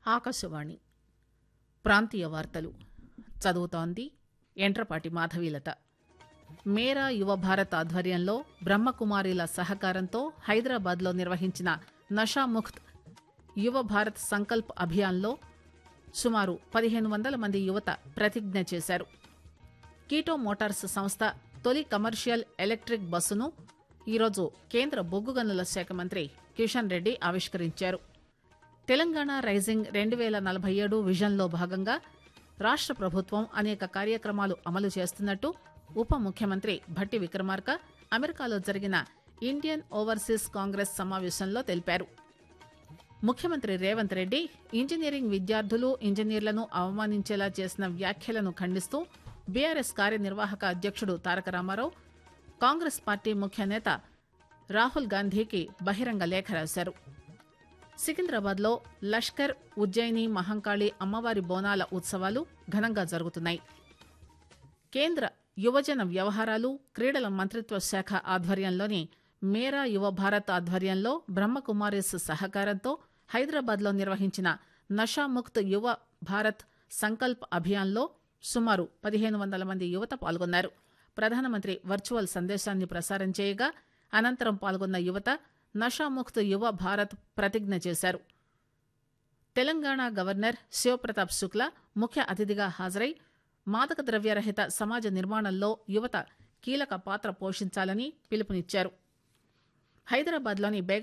ఆకాశవాణి ప్రాంతీయ వార్తలు చదువుతోంది ఎంట్రపాటి మాధవీలత మేరా యువ భారత్ ఆధ్వర్యంలో బ్రహ్మకుమారీల సహకారంతో హైదరాబాద్లో నిర్వహించిన నషాముక్త్ యువ భారత్ సంకల్ప్ అభియాన్లో సుమారు పదిహేను వందల మంది యువత ప్రతిజ్ఞ చేశారు కీటో మోటార్స్ సంస్థ తొలి కమర్షియల్ ఎలక్ట్రిక్ బస్సును ఈరోజు కేంద్ర బొగ్గు గనుల శాఖ మంత్రి కిషన్ రెడ్డి ఆవిష్కరించారు తెలంగాణ రైజింగ్ రెండు వేల నలభై ఏడు విజన్లో భాగంగా రాష్ట ప్రభుత్వం అనేక కార్యక్రమాలు అమలు చేస్తున్నట్టు ఉప ముఖ్యమంత్రి భట్టి విక్రమార్క అమెరికాలో జరిగిన ఇండియన్ ఓవర్సీస్ కాంగ్రెస్ సమావేశంలో తెలిపారు ముఖ్యమంత్రి రేవంత్ రెడ్డి ఇంజనీరింగ్ విద్యార్థులు ఇంజనీర్లను అవమానించేలా చేసిన వ్యాఖ్యలను ఖండిస్తూ బీఆర్ఎస్ కార్యనిర్వాహక అధ్యక్షుడు తారక రామారావు కాంగ్రెస్ పార్టీ ముఖ్య నేత రాహుల్ గాంధీకి బహిరంగ లేఖ రాశారు సికింద్రాబాద్లో లష్కర్ ఉజ్జయిని మహంకాళి అమ్మవారి బోనాల ఉత్సవాలు ఘనంగా జరుగుతున్నాయి కేంద్ర యువజన వ్యవహారాలు క్రీడల మంత్రిత్వ శాఖ ఆధ్వర్యంలోని మేరా యువ భారత్ ఆధ్వర్యంలో బ్రహ్మకుమారీస్ సహకారంతో హైదరాబాద్లో నిర్వహించిన నషాముక్త్ యువ భారత్ సంకల్ప్ అభియాన్లో సుమారు పదిహేను వందల మంది యువత పాల్గొన్నారు ప్రధానమంత్రి వర్చువల్ సందేశాన్ని ప్రసారం చేయగా అనంతరం పాల్గొన్న యువత నషాముక్త్ యువ భారత్ ప్రతిజ్ఞ చేశారు తెలంగాణ గవర్నర్ శివప్రతాప్ శుక్లా ముఖ్య అతిథిగా హాజరై మాదక ద్రవ్యరహిత సమాజ నిర్మాణంలో యువత కీలక పాత్ర పోషించాలని పిలుపునిచ్చారు హైదరాబాద్లోని బేగం